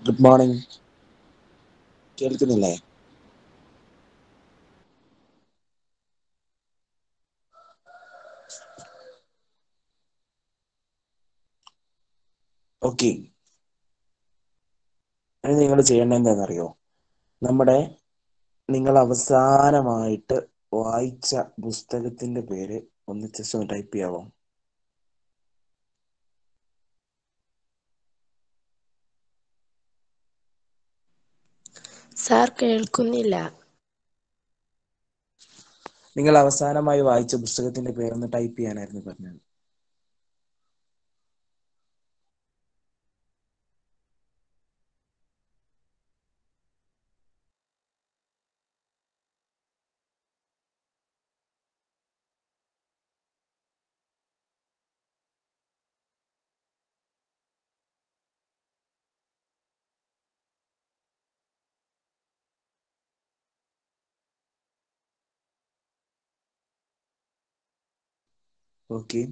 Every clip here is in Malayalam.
ഗുഡ് മോർണിംഗ് കേൾക്കുന്നില്ലേ ഓക്കെ അത് നിങ്ങൾ ചെയ്യേണ്ടത് എന്താണെന്നറിയോ നമ്മുടെ നിങ്ങൾ അവസാനമായിട്ട് വായിച്ച പുസ്തകത്തിന്റെ പേര് ഒന്ന് ജസ്റ്റ് ഒന്ന് ടൈപ്പ് ചെയ്യാവോ സാർ കേൾക്കുന്നില്ല നിങ്ങൾ അവസാനമായി വായിച്ച പുസ്തകത്തിന്റെ പേരൊന്ന് ടൈപ്പ് ചെയ്യാനായിരുന്നു പറഞ്ഞത് ഓക്കെ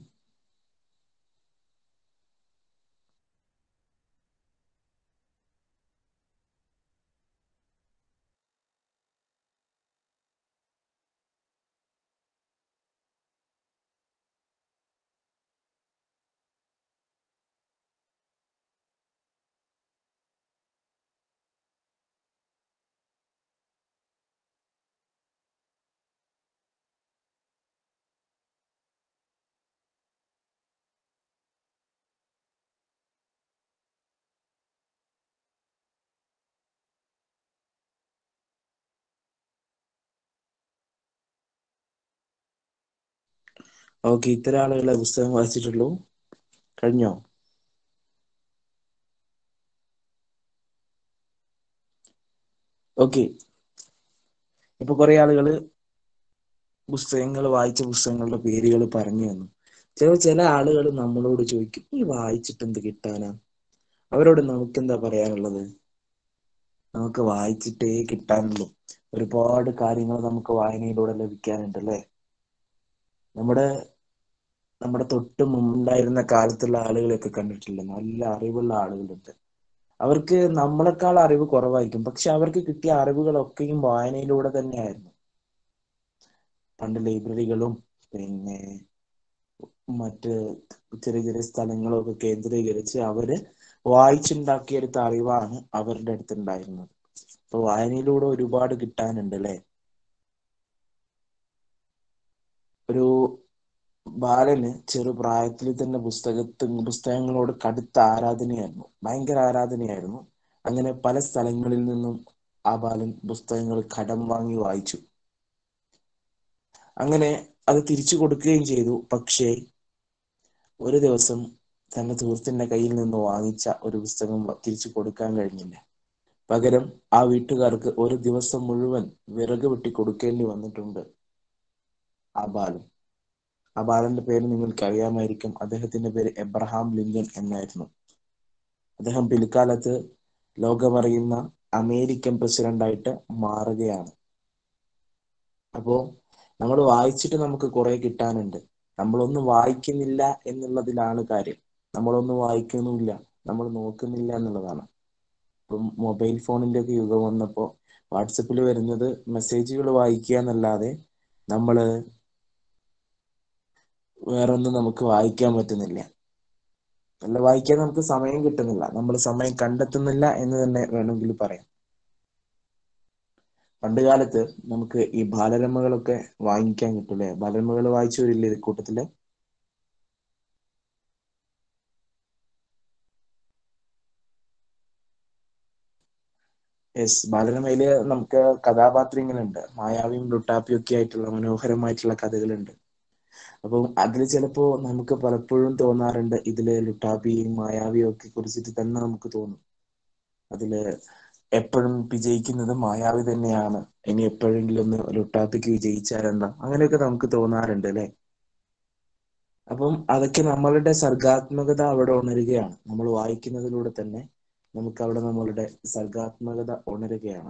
ഓക്കെ ഇത്തരം ആളുകളെ പുസ്തകം വായിച്ചിട്ടുള്ളൂ കഴിഞ്ഞോ ഓക്കെ ഇപ്പൊ കുറെ ആളുകള് പുസ്തകങ്ങൾ വായിച്ച പുസ്തകങ്ങളുടെ പേരുകൾ പറഞ്ഞു തന്നു ചില ചില ആളുകൾ നമ്മളോട് ചോദിക്കും ഈ വായിച്ചിട്ട് എന്ത് കിട്ടാനാ അവരോട് നമുക്ക് എന്താ പറയാനുള്ളത് നമുക്ക് വായിച്ചിട്ടേ കിട്ടാനുള്ളൂ ഒരുപാട് കാര്യങ്ങൾ നമുക്ക് വായനയിലൂടെ ലഭിക്കാനുണ്ട് അല്ലേ നമ്മുടെ നമ്മുടെ തൊട്ട് മുമ്പുണ്ടായിരുന്ന കാലത്തുള്ള ആളുകളെയൊക്കെ കണ്ടിട്ടില്ല നല്ല അറിവുള്ള ആളുകളുണ്ട് അവർക്ക് നമ്മളെക്കാൾ അറിവ് കുറവായിരിക്കും പക്ഷെ അവർക്ക് കിട്ടിയ അറിവുകളൊക്കെയും വായനയിലൂടെ തന്നെയായിരുന്നു പണ്ട് ലൈബ്രറികളും പിന്നെ മറ്റ് ചെറിയ ചെറിയ സ്ഥലങ്ങളൊക്കെ കേന്ദ്രീകരിച്ച് അവര് വായിച്ചുണ്ടാക്കിയെടുത്ത അറിവാണ് അവരുടെ അടുത്തുണ്ടായിരുന്നത് അപ്പൊ വായനയിലൂടെ ഒരുപാട് കിട്ടാനുണ്ട് അല്ലെ ഒരു ബാലന് ചെറുപ്രായത്തിൽ തന്നെ പുസ്തകത്തി പുസ്തകങ്ങളോട് കടുത്ത ആരാധനയായിരുന്നു ഭയങ്കര ആരാധനയായിരുന്നു അങ്ങനെ പല സ്ഥലങ്ങളിൽ നിന്നും ആ ബാലൻ പുസ്തകങ്ങൾ കടം വാങ്ങി വായിച്ചു അങ്ങനെ അത് തിരിച്ചു കൊടുക്കുകയും ചെയ്തു പക്ഷേ ഒരു ദിവസം തന്റെ സുഹൃത്തിന്റെ കയ്യിൽ നിന്ന് വാങ്ങിച്ച ഒരു പുസ്തകം തിരിച്ചു കൊടുക്കാൻ കഴിഞ്ഞില്ല പകരം ആ വീട്ടുകാർക്ക് ഒരു ദിവസം മുഴുവൻ വിറക് വെട്ടി കൊടുക്കേണ്ടി വന്നിട്ടുണ്ട് ആ ബാലൻ ആ ബാലന്റെ പേര് നിങ്ങൾക്ക് അറിയാമായിരിക്കും അദ്ദേഹത്തിന്റെ പേര് എബ്രഹാം ലിങ്കൻ എന്നായിരുന്നു അദ്ദേഹം പിൽക്കാലത്ത് ലോകമറിയുന്ന അമേരിക്കൻ പ്രസിഡന്റായിട്ട് മാറുകയാണ് അപ്പോ നമ്മൾ വായിച്ചിട്ട് നമുക്ക് കുറെ കിട്ടാനുണ്ട് നമ്മളൊന്നും വായിക്കുന്നില്ല എന്നുള്ളതിലാണ് കാര്യം നമ്മളൊന്നും വായിക്കുന്നുമില്ല നമ്മൾ നോക്കുന്നില്ല എന്നുള്ളതാണ് ഇപ്പം മൊബൈൽ ഫോണിന്റെ ഒക്കെ യുഗം വന്നപ്പോ വാട്സപ്പിൽ വരുന്നത് മെസ്സേജുകൾ വായിക്കുക എന്നല്ലാതെ നമ്മള് വേറൊന്നും നമുക്ക് വായിക്കാൻ പറ്റുന്നില്ല അല്ല വായിക്കാൻ നമുക്ക് സമയം കിട്ടുന്നില്ല നമ്മൾ സമയം കണ്ടെത്തുന്നില്ല എന്ന് തന്നെ വേണമെങ്കിൽ പറയാം പണ്ട് കാലത്ത് നമുക്ക് ഈ ബാലരമകളൊക്കെ വാങ്ങിക്കാൻ കിട്ടൂലേ ബാലരമകൾ വായിച്ചു വരില്ലേ കൂട്ടത്തില് യെസ് ബാലരമയില് നമുക്ക് കഥാപാത്രങ്ങളുണ്ട് മായാവിയും ലുട്ടാപ്പിയും ഒക്കെ ആയിട്ടുള്ള മനോഹരമായിട്ടുള്ള കഥകളുണ്ട് അപ്പം അതിൽ ചിലപ്പോ നമുക്ക് പലപ്പോഴും തോന്നാറുണ്ട് ഇതില് ലുട്ടാപ്പിയും മായാവിയും ഒക്കെ കുറിച്ചിട്ട് തന്നെ നമുക്ക് തോന്നും അതില് എപ്പോഴും വിജയിക്കുന്നത് മായാവി തന്നെയാണ് ഇനി എപ്പോഴെങ്കിലും ഒന്ന് ലുട്ടാപ്പിക്ക് വിജയിച്ചാൽ എന്താ അങ്ങനെയൊക്കെ നമുക്ക് തോന്നാറുണ്ട് അല്ലെ അപ്പം അതൊക്കെ നമ്മളുടെ സർഗാത്മകത അവിടെ ഉണരുകയാണ് നമ്മൾ വായിക്കുന്നതിലൂടെ തന്നെ നമുക്ക് അവിടെ നമ്മളുടെ സർഗാത്മകത ഉണരുകയാണ്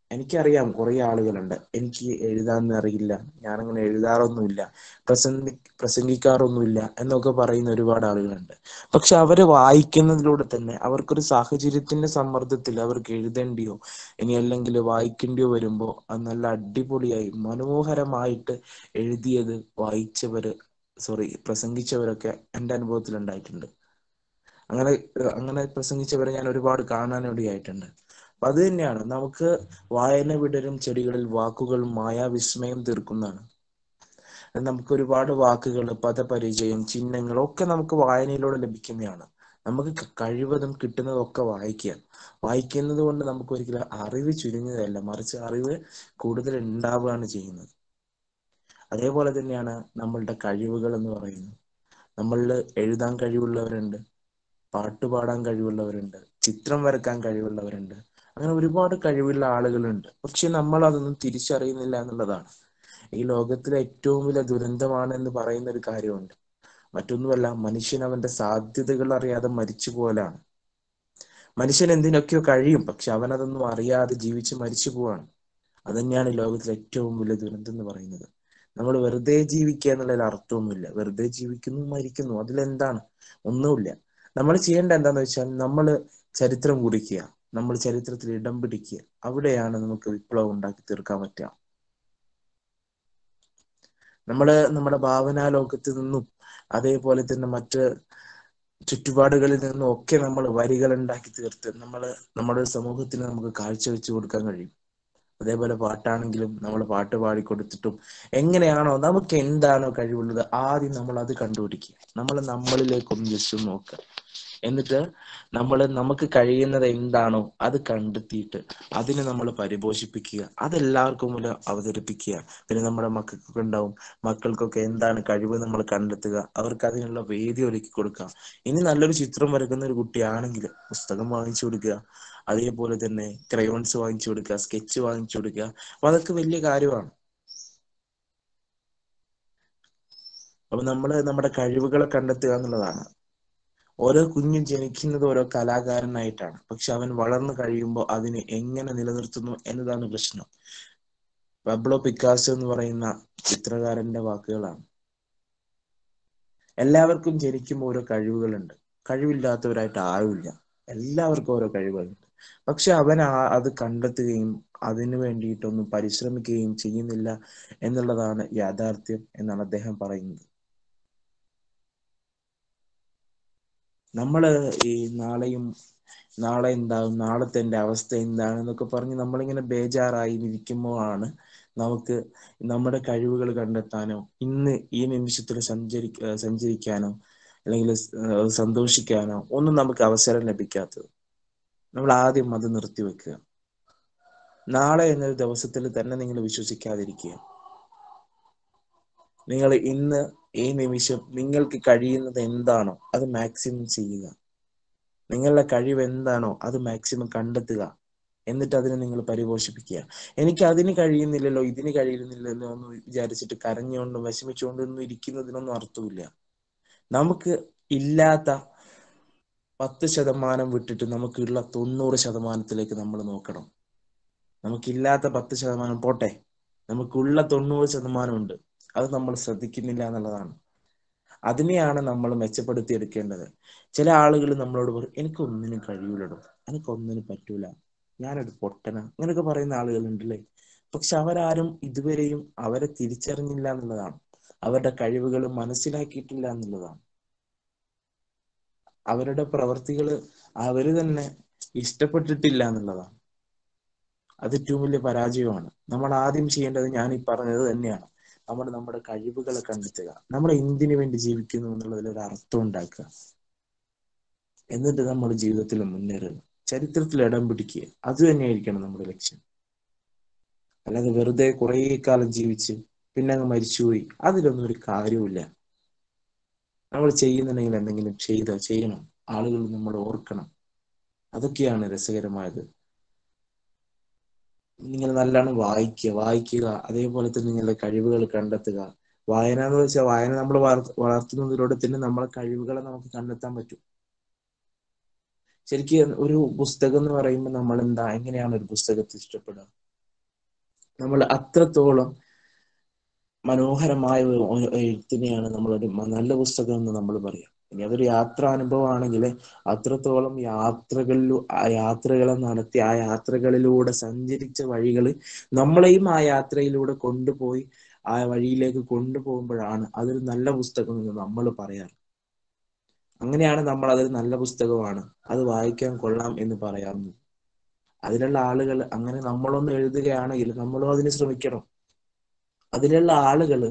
എനിക്കറിയാം കുറെ ആളുകളുണ്ട് എനിക്ക് എഴുതാനൊന്നും അറിയില്ല ഞാനങ്ങനെ എഴുതാറൊന്നുമില്ല പ്രസംഗി പ്രസംഗിക്കാറൊന്നുമില്ല എന്നൊക്കെ പറയുന്ന ഒരുപാട് ആളുകളുണ്ട് പക്ഷെ അവര് വായിക്കുന്നതിലൂടെ തന്നെ അവർക്കൊരു സാഹചര്യത്തിന്റെ സമ്മർദ്ദത്തിൽ അവർക്ക് എഴുതേണ്ടിയോ ഇനി അല്ലെങ്കിൽ വായിക്കേണ്ടിയോ വരുമ്പോ അത് നല്ല അടിപൊളിയായി മനോഹരമായിട്ട് എഴുതിയത് വായിച്ചവര് സോറി പ്രസംഗിച്ചവരൊക്കെ എന്റെ അനുഭവത്തിൽ ഉണ്ടായിട്ടുണ്ട് അങ്ങനെ അങ്ങനെ പ്രസംഗിച്ചവരെ ഞാൻ ഒരുപാട് കാണാനിടയായിട്ടുണ്ട് അപ്പൊ അത് തന്നെയാണ് നമുക്ക് വായന വിടരും ചെടികളിൽ വാക്കുകൾ മായാവിസ്മയം തീർക്കുന്നതാണ് നമുക്ക് ഒരുപാട് വാക്കുകൾ പദപരിചയം ചിഹ്നങ്ങൾ ഒക്കെ നമുക്ക് വായനയിലൂടെ ലഭിക്കുന്നതാണ് നമുക്ക് കഴിവതും കിട്ടുന്നതൊക്കെ വായിക്കുക വായിക്കുന്നത് കൊണ്ട് നമുക്ക് ഒരിക്കലും അറിവ് ചുരുങ്ങുകയല്ല മറിച്ച് അറിവ് കൂടുതൽ ഉണ്ടാവുകയാണ് ചെയ്യുന്നത് അതേപോലെ തന്നെയാണ് നമ്മളുടെ കഴിവുകൾ എന്ന് പറയുന്നത് നമ്മളിൽ എഴുതാൻ കഴിവുള്ളവരുണ്ട് പാട്ടുപാടാൻ കഴിവുള്ളവരുണ്ട് ചിത്രം വരക്കാൻ കഴിവുള്ളവരുണ്ട് അങ്ങനെ ഒരുപാട് കഴിവുള്ള ആളുകളുണ്ട് പക്ഷെ നമ്മൾ അതൊന്നും തിരിച്ചറിയുന്നില്ല എന്നുള്ളതാണ് ഈ ലോകത്തിലെ ഏറ്റവും വലിയ ദുരന്തമാണ് എന്ന് പറയുന്ന ഒരു കാര്യമുണ്ട് മറ്റൊന്നുമല്ല മനുഷ്യൻ അവന്റെ സാധ്യതകൾ അറിയാതെ മരിച്ചു പോലാണ് മനുഷ്യൻ എന്തിനൊക്കെയോ കഴിയും പക്ഷെ അവൻ അതൊന്നും അറിയാതെ ജീവിച്ച് മരിച്ചു പോവാണ് അത് തന്നെയാണ് ലോകത്തിലെ ഏറ്റവും വലിയ ദുരന്തം എന്ന് പറയുന്നത് നമ്മൾ വെറുതെ ജീവിക്കുക എന്നുള്ളതിൽ അർത്ഥമൊന്നുമില്ല വെറുതെ ജീവിക്കുന്നു മരിക്കുന്നു അതിലെന്താണ് ഒന്നുമില്ല നമ്മൾ ചെയ്യേണ്ട എന്താന്ന് വെച്ചാൽ നമ്മൾ ചരിത്രം കുറിക്കുക നമ്മൾ ചരിത്രത്തിൽ ഇടം പിടിക്കുക അവിടെയാണ് നമുക്ക് വിപ്ലവം ഉണ്ടാക്കി തീർക്കാൻ പറ്റുക നമ്മള് നമ്മുടെ ഭാവനാ ലോകത്ത് നിന്നും അതേപോലെ തന്നെ മറ്റ് ചുറ്റുപാടുകളിൽ നിന്നും ഒക്കെ നമ്മൾ വരികൾ ഉണ്ടാക്കി തീർത്ത് നമ്മള് നമ്മുടെ സമൂഹത്തിന് നമുക്ക് കാഴ്ച വെച്ച് കൊടുക്കാൻ കഴിയും അതേപോലെ പാട്ടാണെങ്കിലും നമ്മൾ പാട്ട് പാടിക്കൊടുത്തിട്ടും എങ്ങനെയാണോ നമുക്ക് എന്താണോ കഴിവുള്ളത് ആദ്യം നമ്മൾ അത് കണ്ടുപിടിക്കുക നമ്മൾ നമ്മളിലേക്ക് ഒന്ന് ജസ്റ്റ് നോക്കുക എന്നിട്ട് നമ്മൾ നമുക്ക് കഴിയുന്നത് എന്താണോ അത് കണ്ടെത്തിയിട്ട് അതിനെ നമ്മൾ പരിപോഷിപ്പിക്കുക അതെല്ലാവർക്കും മുന്നിൽ അവതരിപ്പിക്കുക പിന്നെ നമ്മുടെ മക്കൾക്കൊക്കെ ഉണ്ടാവും മക്കൾക്കൊക്കെ എന്താണ് കഴിവ് നമ്മൾ കണ്ടെത്തുക അവർക്ക് അതിനുള്ള വേദി ഒരുക്കി കൊടുക്കുക ഇനി നല്ലൊരു ചിത്രം വരക്കുന്ന ഒരു കുട്ടിയാണെങ്കിൽ പുസ്തകം വാങ്ങിച്ചു കൊടുക്കുക അതേപോലെ തന്നെ ക്രയോൺസ് വാങ്ങിച്ചു കൊടുക്കുക സ്കെച്ച് വാങ്ങിച്ചു കൊടുക്കുക അപ്പൊ അതൊക്കെ വലിയ കാര്യമാണ് അപ്പൊ നമ്മള് നമ്മുടെ കഴിവുകളെ കണ്ടെത്തുക എന്നുള്ളതാണ് ഓരോ കുഞ്ഞും ജനിക്കുന്നത് ഓരോ കലാകാരനായിട്ടാണ് പക്ഷെ അവൻ വളർന്നു കഴിയുമ്പോൾ അതിനെ എങ്ങനെ നിലനിർത്തുന്നു എന്നതാണ് പ്രശ്നം പബ്ലോ പിക്കാസോ എന്ന് പറയുന്ന ചിത്രകാരന്റെ വാക്കുകളാണ് എല്ലാവർക്കും ജനിക്കുമ്പോൾ ഓരോ കഴിവുകളുണ്ട് കഴിവില്ലാത്തവരായിട്ട് ആരുമില്ല എല്ലാവർക്കും ഓരോ കഴിവുകളുണ്ട് പക്ഷെ അവൻ ആ അത് കണ്ടെത്തുകയും അതിനു വേണ്ടിയിട്ടൊന്നും പരിശ്രമിക്കുകയും ചെയ്യുന്നില്ല എന്നുള്ളതാണ് യാഥാർത്ഥ്യം എന്നാണ് അദ്ദേഹം പറയുന്നത് നമ്മള് ഈ നാളെയും നാളെ എന്താകും നാളത്തെ എന്റെ അവസ്ഥ എന്താണ് എന്നൊക്കെ പറഞ്ഞ് നമ്മളിങ്ങനെ ബേജാറായി ഇരിക്കുമ്പോഴാണ് നമുക്ക് നമ്മുടെ കഴിവുകൾ കണ്ടെത്താനോ ഇന്ന് ഈ നിമിഷത്തിൽ സഞ്ചരി സഞ്ചരിക്കാനോ അല്ലെങ്കിൽ സന്തോഷിക്കാനോ ഒന്നും നമുക്ക് അവസരം ലഭിക്കാത്തത് നമ്മൾ ആദ്യം അത് നിർത്തിവെക്കുക നാളെ എന്നൊരു ദിവസത്തിൽ തന്നെ നിങ്ങൾ വിശ്വസിക്കാതിരിക്കുക നിങ്ങൾ ഇന്ന് ഈ നിമിഷം നിങ്ങൾക്ക് കഴിയുന്നത് എന്താണോ അത് മാക്സിമം ചെയ്യുക നിങ്ങളുടെ കഴിവ് എന്താണോ അത് മാക്സിമം കണ്ടെത്തുക എന്നിട്ട് അതിനെ നിങ്ങൾ പരിപോഷിപ്പിക്കുക എനിക്ക് അതിന് കഴിയുന്നില്ലല്ലോ ഇതിന് കഴിയുന്നില്ലല്ലോ എന്ന് വിചാരിച്ചിട്ട് കരഞ്ഞുകൊണ്ടും വിഷമിച്ചുകൊണ്ടും ഒന്നും ഇരിക്കുന്നതിനൊന്നും അർത്ഥമില്ല നമുക്ക് ഇല്ലാത്ത പത്ത് ശതമാനം വിട്ടിട്ട് നമുക്കുള്ള തൊണ്ണൂറ് ശതമാനത്തിലേക്ക് നമ്മൾ നോക്കണം നമുക്കില്ലാത്ത പത്ത് ശതമാനം പോട്ടെ നമുക്കുള്ള തൊണ്ണൂറ് ശതമാനം ഉണ്ട് അത് നമ്മൾ ശ്രദ്ധിക്കുന്നില്ല എന്നുള്ളതാണ് അതിനെയാണ് നമ്മൾ മെച്ചപ്പെടുത്തി എടുക്കേണ്ടത് ചില ആളുകൾ നമ്മളോട് പറയും എനിക്കൊന്നിനും കഴിയൂലടോ എനിക്കൊന്നിനും പറ്റൂല ഞാനൊരു പൊട്ടന അങ്ങനെയൊക്കെ പറയുന്ന ആളുകളുണ്ടല്ലേ പക്ഷെ അവരാരും ഇതുവരെയും അവരെ തിരിച്ചറിഞ്ഞില്ല എന്നുള്ളതാണ് അവരുടെ കഴിവുകൾ മനസ്സിലാക്കിയിട്ടില്ല എന്നുള്ളതാണ് അവരുടെ പ്രവർത്തികൾ അവര് തന്നെ ഇഷ്ടപ്പെട്ടിട്ടില്ല എന്നുള്ളതാണ് അത് ഏറ്റവും വലിയ പരാജയമാണ് നമ്മൾ ആദ്യം ചെയ്യേണ്ടത് ഞാൻ ഈ പറഞ്ഞത് തന്നെയാണ് നമ്മൾ നമ്മുടെ കഴിവുകളെ കണ്ടെത്തുക നമ്മൾ എന്തിനു വേണ്ടി ജീവിക്കുന്നു എന്നുള്ളതിൽ ഒരു അർത്ഥം ഉണ്ടാക്കുക എന്നിട്ട് നമ്മൾ ജീവിതത്തിൽ മുന്നേറുക ചരിത്രത്തിൽ ഇടം പിടിക്കുക അത് തന്നെയായിരിക്കണം നമ്മുടെ ലക്ഷ്യം അല്ലാതെ വെറുതെ കുറേ കാലം ജീവിച്ച് പിന്നെ അങ്ങ് മരിച്ചുപോയി അതിലൊന്നും ഒരു കാര്യമില്ല നമ്മൾ ചെയ്യുന്നുണ്ടെങ്കിൽ എന്തെങ്കിലും ചെയ്ത ചെയ്യണം ആളുകൾ നമ്മൾ ഓർക്കണം അതൊക്കെയാണ് രസകരമായത് നിങ്ങൾ നല്ലോണം വായിക്കുക വായിക്കുക അതേപോലെ തന്നെ നിങ്ങളുടെ കഴിവുകൾ കണ്ടെത്തുക വായന എന്ന് വെച്ചാൽ വായന നമ്മൾ വളർത്തുന്നതിലൂടെ തന്നെ നമ്മളെ കഴിവുകളെ നമുക്ക് കണ്ടെത്താൻ പറ്റും ശരിക്കും ഒരു പുസ്തകം എന്ന് പറയുമ്പോൾ നമ്മൾ എന്താ എങ്ങനെയാണ് ഒരു പുസ്തകത്തെ ഇഷ്ടപ്പെടുക നമ്മൾ അത്രത്തോളം മനോഹരമായ ഒരു ഒരു എഴുത്തിനെയാണ് നമ്മളൊരു നല്ല പുസ്തകം എന്ന് നമ്മൾ പറയാം ഇനി അതൊരു യാത്രാനുഭവമാണെങ്കിൽ അത്രത്തോളം യാത്രകളിലൂ ആ യാത്രകളെ നടത്തി ആ യാത്രകളിലൂടെ സഞ്ചരിച്ച വഴികൾ നമ്മളെയും ആ യാത്രയിലൂടെ കൊണ്ടുപോയി ആ വഴിയിലേക്ക് കൊണ്ടുപോകുമ്പോഴാണ് അതൊരു നല്ല പുസ്തകം എന്ന് നമ്മൾ പറയാറ് അങ്ങനെയാണ് നമ്മൾ അതൊരു നല്ല പുസ്തകമാണ് അത് വായിക്കാൻ കൊള്ളാം എന്ന് പറയാറുള്ളത് അതിലുള്ള ആളുകൾ അങ്ങനെ നമ്മളൊന്ന് എഴുതുകയാണെങ്കിൽ നമ്മളും അതിന് ശ്രമിക്കണം അതിലുള്ള ആളുകൾ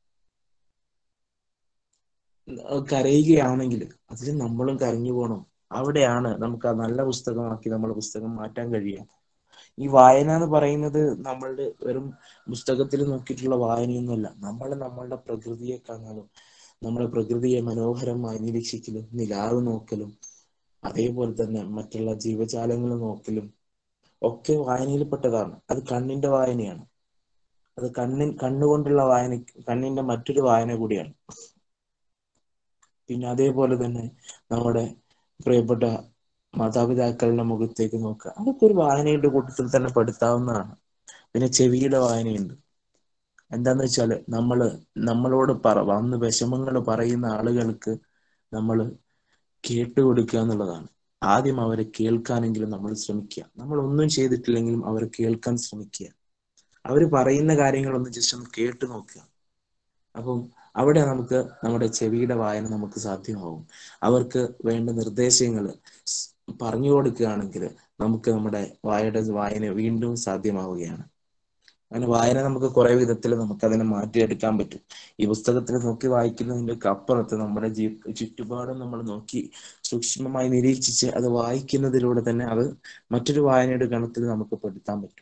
കരയുകയാണെങ്കിൽ അതിൽ നമ്മളും കരഞ്ഞു പോകണം അവിടെയാണ് നമുക്ക് ആ നല്ല പുസ്തകമാക്കി നമ്മുടെ പുസ്തകം മാറ്റാൻ കഴിയുക ഈ വായന എന്ന് പറയുന്നത് നമ്മളുടെ വെറും പുസ്തകത്തിൽ നോക്കിയിട്ടുള്ള വായനയൊന്നുമല്ല നമ്മൾ നമ്മളുടെ പ്രകൃതിയെ കാണാനും നമ്മുടെ പ്രകൃതിയെ മനോഹരമായി നിരീക്ഷിക്കലും നിലാവ് നോക്കലും അതേപോലെ തന്നെ മറ്റുള്ള ജീവജാലങ്ങൾ നോക്കലും ഒക്കെ വായനയിൽപ്പെട്ടതാണ് അത് കണ്ണിന്റെ വായനയാണ് അത് കണ്ണിൻ കണ്ണുകൊണ്ടുള്ള വായന കണ്ണിന്റെ മറ്റൊരു വായന കൂടിയാണ് പിന്നെ അതേപോലെ തന്നെ നമ്മുടെ പ്രിയപ്പെട്ട മാതാപിതാക്കളുടെ മുഖത്തേക്ക് നോക്കുക അതൊക്കെ ഒരു വായനയുടെ കൂട്ടത്തിൽ തന്നെ പെടുത്താവുന്നതാണ് പിന്നെ ചെവിയുടെ വായനയുണ്ട് എന്താന്ന് വെച്ചാല് നമ്മള് നമ്മളോട് പറ വന്ന് വിഷമങ്ങൾ പറയുന്ന ആളുകൾക്ക് നമ്മൾ കേട്ടുകൊടുക്കുക എന്നുള്ളതാണ് ആദ്യം അവരെ കേൾക്കാനെങ്കിലും നമ്മൾ ശ്രമിക്കുക നമ്മൾ ഒന്നും ചെയ്തിട്ടില്ലെങ്കിലും അവരെ കേൾക്കാൻ ശ്രമിക്കുക അവർ പറയുന്ന കാര്യങ്ങളൊന്ന് ജസ്റ്റ് ഒന്ന് കേട്ടു നോക്കുക അപ്പം അവിടെ നമുക്ക് നമ്മുടെ ചെവിയുടെ വായന നമുക്ക് സാധ്യമാവും അവർക്ക് വേണ്ട നിർദ്ദേശങ്ങൾ പറഞ്ഞു കൊടുക്കുകയാണെങ്കിൽ നമുക്ക് നമ്മുടെ വായയുടെ വായന വീണ്ടും സാധ്യമാവുകയാണ് അങ്ങനെ വായന നമുക്ക് കുറെ വിധത്തിൽ നമുക്ക് അതിനെ മാറ്റിയെടുക്കാൻ പറ്റും ഈ പുസ്തകത്തിൽ നോക്കി വായിക്കുന്നതിന്റെ ഒക്കെ അപ്പുറത്ത് നമ്മുടെ ജീ ചുറ്റുപാടും നമ്മൾ നോക്കി സൂക്ഷ്മമായി നിരീക്ഷിച്ച് അത് വായിക്കുന്നതിലൂടെ തന്നെ അത് മറ്റൊരു വായനയുടെ ഗണത്തിൽ നമുക്ക് പെടുത്താൻ പറ്റും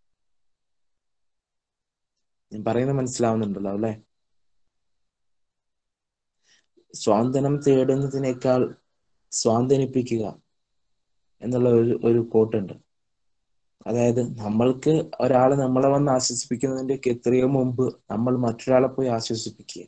ഞാൻ പറയുന്നത് മനസ്സിലാവുന്നുണ്ടല്ലോ അല്ലെ സ്വാന്തനം തേടുന്നതിനേക്കാൾ സ്വാന്തനിപ്പിക്കുക എന്നുള്ള ഒരു ഒരു കോട്ടുണ്ട് അതായത് നമ്മൾക്ക് ഒരാൾ നമ്മളെ വന്ന് ആശ്വസിപ്പിക്കുന്നതിന്റെ ഒക്കെ എത്രയോ മുമ്പ് നമ്മൾ മറ്റൊരാളെ പോയി ആശ്വസിപ്പിക്കുക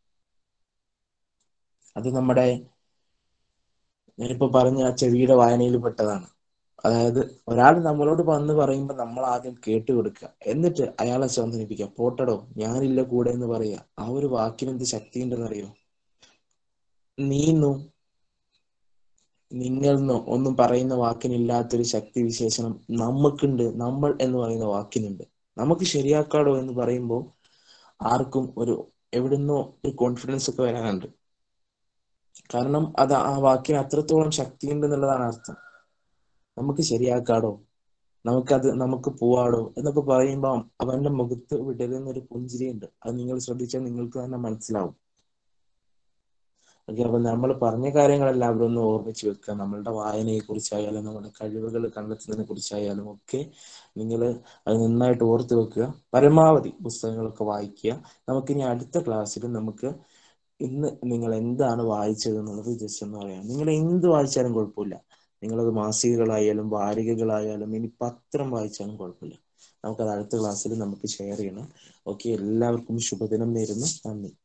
അത് നമ്മുടെ ഞാനിപ്പോ പറഞ്ഞ ആ ചെവിയുടെ വായനയിൽ പെട്ടതാണ് അതായത് ഒരാൾ നമ്മളോട് വന്ന് പറയുമ്പോൾ നമ്മൾ ആദ്യം കേട്ടു കൊടുക്കുക എന്നിട്ട് അയാളെ സ്വാന്തനിപ്പിക്കുക പോട്ടടോ ഞാനില്ല കൂടെ എന്ന് പറയുക ആ ഒരു വാക്കിന് എന്ത് ശക്തി ഉണ്ടെന്നറിയോ നീന്നു നിങ്ങളെന്നോ ഒന്നും പറയുന്ന വാക്കിനില്ലാത്തൊരു ശക്തി വിശേഷണം നമുക്കുണ്ട് നമ്മൾ എന്ന് പറയുന്ന വാക്കിനുണ്ട് നമുക്ക് ശരിയാക്കാടോ എന്ന് പറയുമ്പോൾ ആർക്കും ഒരു എവിടുന്നോ ഒരു കോൺഫിഡൻസ് ഒക്കെ വരാനുണ്ട് കാരണം അത് ആ വാക്കിന് അത്രത്തോളം ശക്തിയുണ്ട് എന്നുള്ളതാണ് അർത്ഥം നമുക്ക് ശരിയാക്കാടോ നമുക്കത് നമുക്ക് പോവാടോ എന്നൊക്കെ പറയുമ്പോൾ അവന്റെ മുഖത്ത് വിടരുന്ന ഒരു പുഞ്ചിരിയുണ്ട് അത് നിങ്ങൾ ശ്രദ്ധിച്ചാൽ നിങ്ങൾക്ക് തന്നെ മനസ്സിലാവും ഓക്കെ അപ്പൊ നമ്മൾ പറഞ്ഞ കാര്യങ്ങളെല്ലാം അവിടെ ഒന്ന് ഓർമ്മിച്ച് വെക്കുക നമ്മളുടെ വായനയെ കുറിച്ചായാലും നമ്മുടെ കഴിവുകൾ കണ്ടെത്തുന്നതിനെ കുറിച്ചായാലും ഒക്കെ നിങ്ങൾ അത് നന്നായിട്ട് ഓർത്ത് വെക്കുക പരമാവധി പുസ്തകങ്ങളൊക്കെ വായിക്കുക നമുക്കിനി അടുത്ത ക്ലാസ്സിൽ നമുക്ക് ഇന്ന് നിങ്ങൾ എന്താണ് വായിച്ചത് എന്നുള്ളത് ജസ്റ്റ് ഒന്ന് പറയാം നിങ്ങൾ എന്ത് വായിച്ചാലും കുഴപ്പമില്ല നിങ്ങളത് മാസികകളായാലും വാരികകളായാലും ഇനി പത്രം വായിച്ചാലും കുഴപ്പമില്ല നമുക്കത് അടുത്ത ക്ലാസ്സിൽ നമുക്ക് ഷെയർ ചെയ്യണം ഓക്കെ എല്ലാവർക്കും ശുഭദിനം നേരുന്നു നന്ദി